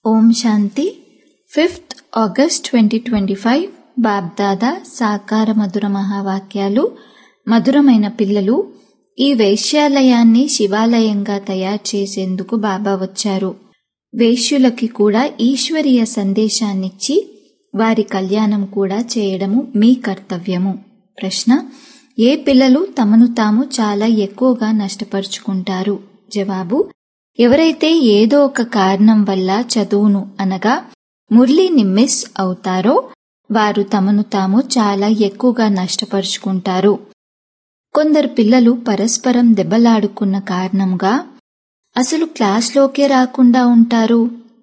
ఓం Shanti fifth August twenty twenty five BapDada సాకార మధుర మహావాక్యాలు మధురమైన పిల్లలు ఈ వేశ్యాలయాన్ని శివాలయంగా తయారు చేసేందుకు బాబా వచ్చారు వేశ్యులకి కూడా ఈశ్వరీయ సందేశాన్నిచ్చి వారి కళ్యాణం కూడా చేయడము మీ కర్తవ్యము ప్రశ్న ఏ పిల్లలు తమను తాము చాలా ఎక్కువగా నష్టపరుచుకుంటారు జవాబు ఎవరైతే ఏదో ఒక కారణం వల్ల చదువును అనగా మురళిని మిస్ అవుతారో వారు తమను తాము చాలా ఎక్కువగా నష్టపరుచుకుంటారు కొందరు పిల్లలు పరస్పరం దెబ్బలాడుకున్న కారణంగా అసలు క్లాస్లోకే రాకుండా ఉంటారు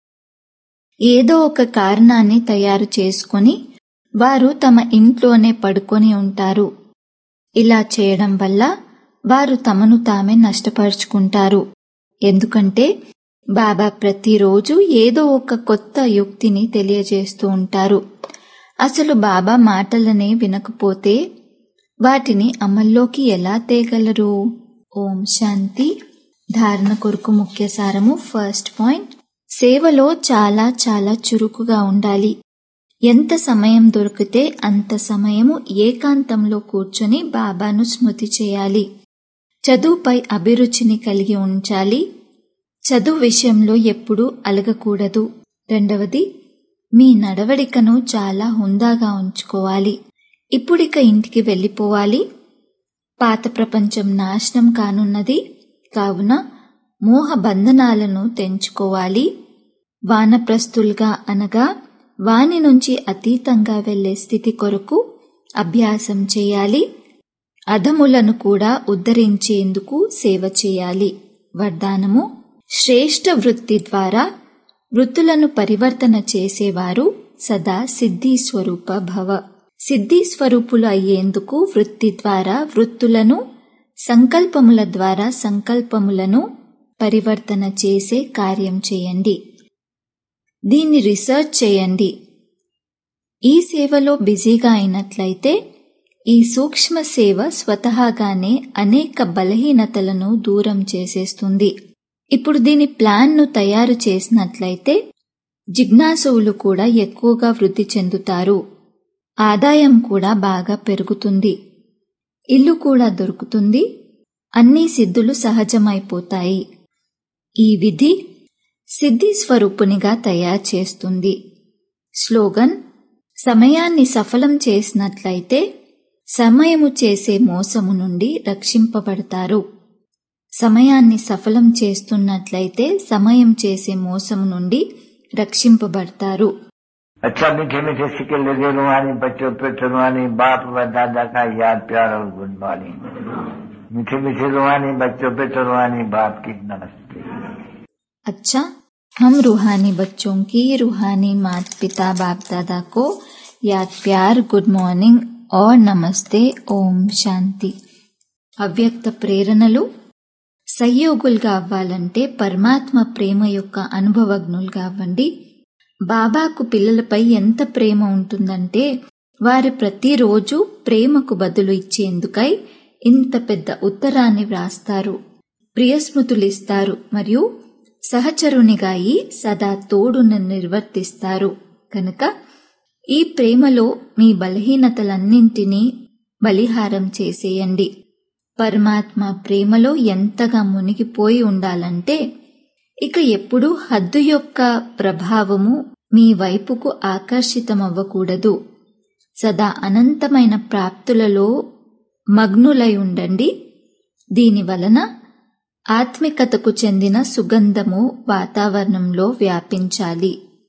ఏదో ఒక కారణాన్ని తయారు చేసుకుని వారు తమ ఇంట్లోనే పడుకొని ఉంటారు ఇలా చేయడం వల్ల వారు తమను తామే నష్టపరుచుకుంటారు ఎందుకంటే బాబా ప్రతిరోజు ఏదో ఒక కొత్త యుక్తిని తెలియజేస్తూ ఉంటారు అసలు బాబా మాటలనే వినకపోతే వాటిని అమల్లోకి ఎలా తేగలరు ఓం శాంతి ధారణ కొరకు ముఖ్య సారము ఫస్ట్ పాయింట్ సేవలో చాలా చాలా చురుకుగా ఉండాలి ఎంత సమయం దొరికితే అంత సమయము ఏకాంతంలో కూర్చొని బాబాను స్మృతి చేయాలి చదువుపై అభిరుచిని కలిగి ఉంచాలి చదువు విషయంలో ఎప్పుడూ అలగకూడదు రెండవది మీ నడవడికను చాలా హుందాగా ఉంచుకోవాలి ఇప్పుడిక ఇంటికి వెళ్ళిపోవాలి పాత ప్రపంచం నాశనం కానున్నది కావున మోహ బంధనాలను తెంచుకోవాలి వానప్రస్తులుగా అనగా వాని నుంచి అతీతంగా వెళ్లే స్థితి కొరకు అభ్యాసం చేయాలి అధములను కూడా ఉద్ధరించేందుకు సేవ చేయాలి వరదానము శ్రేష్ఠ వృత్తి ద్వారా వృత్తులను పరివర్తన చేసేవారు సదా సిద్ధి స్వరూప భవ సిద్ధి స్వరూపులు అయ్యేందుకు వృత్తి ద్వారా వృత్తులను సంకల్పముల ద్వారా సంకల్పములను పరివర్తన చేసే కార్యం చేయండి దీన్ని రీసెర్చ్ చేయండి ఈ సేవలో బిజీగా అయినట్లయితే ఈ సూక్ష్మ సేవ స్వతహాగానే అనేక బలహీనతలను దూరం చేసేస్తుంది ఇప్పుడు దీని ప్లాన్ను తయారు చేసినట్లయితే జిజ్ఞాసువులు కూడా ఎక్కువగా వృద్ధి చెందుతారు ఆదాయం కూడా బాగా పెరుగుతుంది ఇల్లు కూడా దొరుకుతుంది అన్ని సిద్ధులు సహజమైపోతాయి ఈ విధి సిద్ధి స్వరూపునిగా తయారు చేస్తుంది స్లోగన్ సమయాన్ని సఫలం చేసినట్లయితే సమయము చేసే మోసము నుండి రక్షింపబడతారు సమయాన్ని సఫలం చేస్తున్నట్లయితే సమయం చేసే మోసము నుండి రక్షింపబడతారు अच्छा मीठे मीठे सिक्के लगे रुहानी बच्चों पे रुहानी बाप व दादा का याद प्यार और गुड मॉर्निंग मीठे मीठे रुहानी बच्चों पे रुहानी बाप की नमस्ते अच्छा हम रूहानी बच्चों की रूहानी माता पिता बाप दादा को याद प्यार गुड మార్నింగ్ और నమస్తే ఓం శాంతి అవ్యక్త ప్రేరణలు సహయోగులుగా అవ్వాలంటే పరమాత్మ ప్రేమ యొక్క అనుభవజ్ఞులుగా అవ్వండి బాబాకు పిల్లలపై ఎంత ప్రేమ ఉంటుందంటే వారు ప్రతిరోజు ప్రేమకు బదులు ఇచ్చేందుకై ఇంత పెద్ద ఉత్తరాన్ని వ్రాస్తారు ప్రియస్మృతులు ఇస్తారు మరియు సహచరునిగా అయి సదా తోడును నిర్వర్తిస్తారు కనుక ఈ ప్రేమలో మీ బలహీనతలన్నింటినీ బలిహారం చేసేయండి పరమాత్మ ప్రేమలో ఎంతగా మునిగిపోయి ఉండాలంటే ఇక ఎప్పుడూ హద్దు యొక్క ప్రభావము మీ వైపుకు ఆకర్షితమవ్వకూడదు సదా అనంతమైన ప్రాప్తులలో మగ్నులై ఉండండి దీని వలన ఆత్మికతకు చెందిన సుగంధము వాతావరణంలో వ్యాపించాలి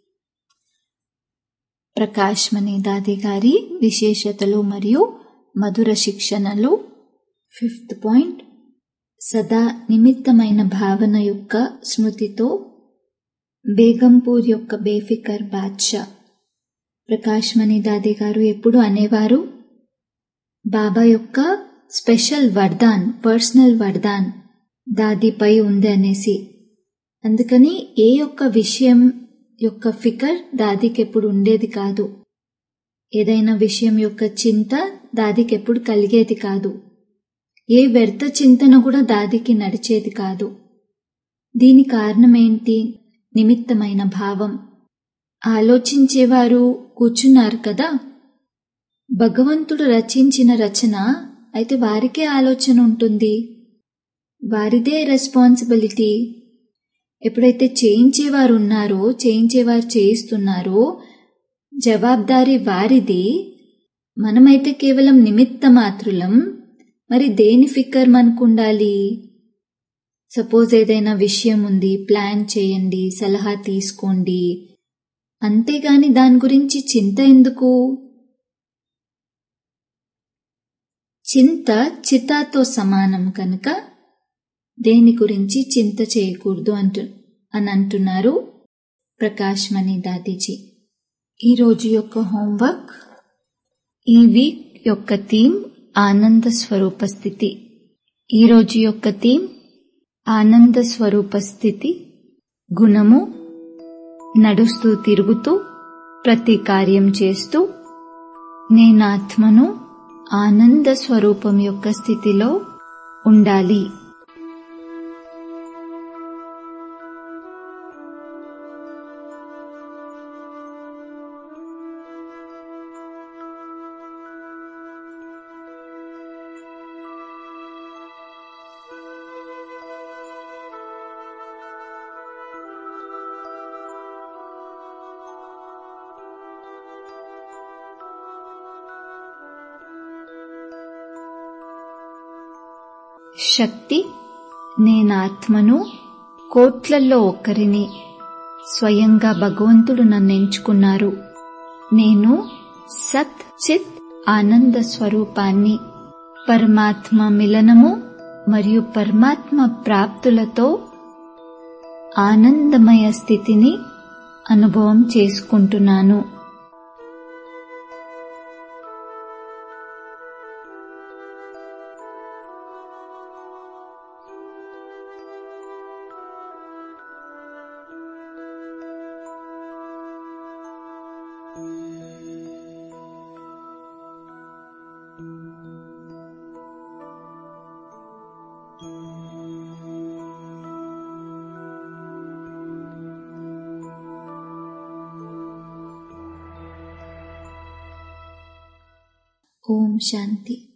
ప్రకాష్ మణిదాది గారి విశేషతలు మరియు మధుర శిక్షణలు ఫిఫ్త్ పాయింట్ సదా నిమిత్తమైన భావన యొక్క స్మృతితో బేగంపూర్ యొక్క బేఫికర్ బాద్షా ప్రకాష్ మణిదాది గారు ఎప్పుడు అనేవారు బాబా యొక్క స్పెషల్ వర్దాన్ పర్సనల్ వర్దాన్ దాదిపై ఉంది అనేసి అందుకని ఏ యొక్క విషయం యొక్క ఫికర్ దాదికి ఎప్పుడు ఉండేది కాదు ఏదైనా విషయం యొక్క చింత దాదికి ఎప్పుడు కలిగేది కాదు ఏ వ్యర్థ చింతన కూడా దాదికి నడిచేది కాదు దీని కారణమేంటి నిమిత్తమైన భావం ఆలోచించేవారు కూర్చున్నారు కదా భగవంతుడు రచించిన రచన అయితే వారికే ఆలోచన ఉంటుంది వారిదే రెస్పాన్సిబిలిటీ ఎప్పుడైతే చేయించేవారు ఉన్నారో చేయించేవారు చేయిస్తున్నారో జవాబారి వారిది మనమైతే కేవలం నిమిత్త మాత్రులం మరి దేని ఫిక్కర్ మనకుండాలి సపోజ్ ఏదైనా విషయం ఉంది ప్లాన్ చేయండి సలహా తీసుకోండి అంతేగాని దాని గురించి చింత ఎందుకు చింత చితాతో సమానం కనుక దేని గురించి చింత చేయకూడదు అంటు అని అంటున్నారు ప్రకాష్ మణి దాదీజీ ఈరోజు యొక్క హోంవర్క్ ఈ వీక్ యొక్క థీమ్ ఆనంద స్వరూప స్థితి ఈరోజు యొక్క థీమ్ ఆనంద స్వరూప స్థితి గుణము నడుస్తూ తిరుగుతూ ప్రతి కార్యం చేస్తూ నేనాత్మను ఆనంద స్వరూపం యొక్క స్థితిలో ఉండాలి శక్తి నేనాత్మను కోట్లల్లో ఒకరిని స్వయంగా భగవంతుడు నన్ను ఎంచుకున్నారు నేను సత్ చిత్ ఆనంద స్వరూపాన్ని పరమాత్మ మిలనము మరియు పరమాత్మ ప్రాప్తులతో ఆనందమయ స్థితిని అనుభవం చేసుకుంటున్నాను ఓం శాంతి